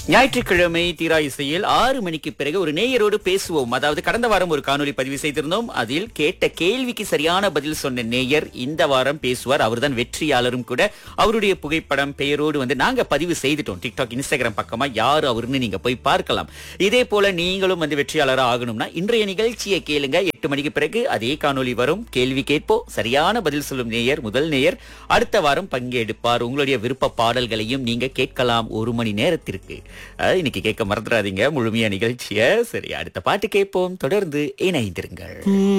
ஞாயிற்றுக்கிழமை தீரா இசையில் ஆறு மணிக்கு பிறகு ஒரு நேயரோடு பேசுவோம் அதாவது கடந்த வாரம் ஒரு காணொலி பதிவு செய்திருந்தோம் அதில் கேட்ட கேள்விக்கு சரியான பதில் சொன்ன நேயர் இந்த வாரம் பேசுவார் அவர்தான் வெற்றியாளரும் கூட அவருடைய புகைப்படம் பெயரோடு வந்து நாங்க பதிவு செய்துட்டோம் டிக்டாக் இன்ஸ்டாகிராம் பக்கமா யார் அவருன்னு நீங்க போய் பார்க்கலாம் இதே போல நீங்களும் வந்து வெற்றியாளராக ஆகணும்னா இன்றைய நிகழ்ச்சியை கேளுங்க எட்டு மணிக்கு பிறகு அதே காணொலி வரும் கேள்வி கேட்போம் சரியான பதில் சொல்லும் நேயர் முதல் நேயர் அடுத்த வாரம் பங்கெடுப்பார் உங்களுடைய விருப்ப பாடல்களையும் நீங்க கேட்கலாம் ஒரு மணி நேரத்திற்கு அஹ், இன்னைக்கு கேட்க மறந்துடாதீங்க முழுமையா நிகழ்ச்சிய சரி அடுத்த பாட்டு கேட்போம் தொடர்ந்து இணைந்திருங்கள்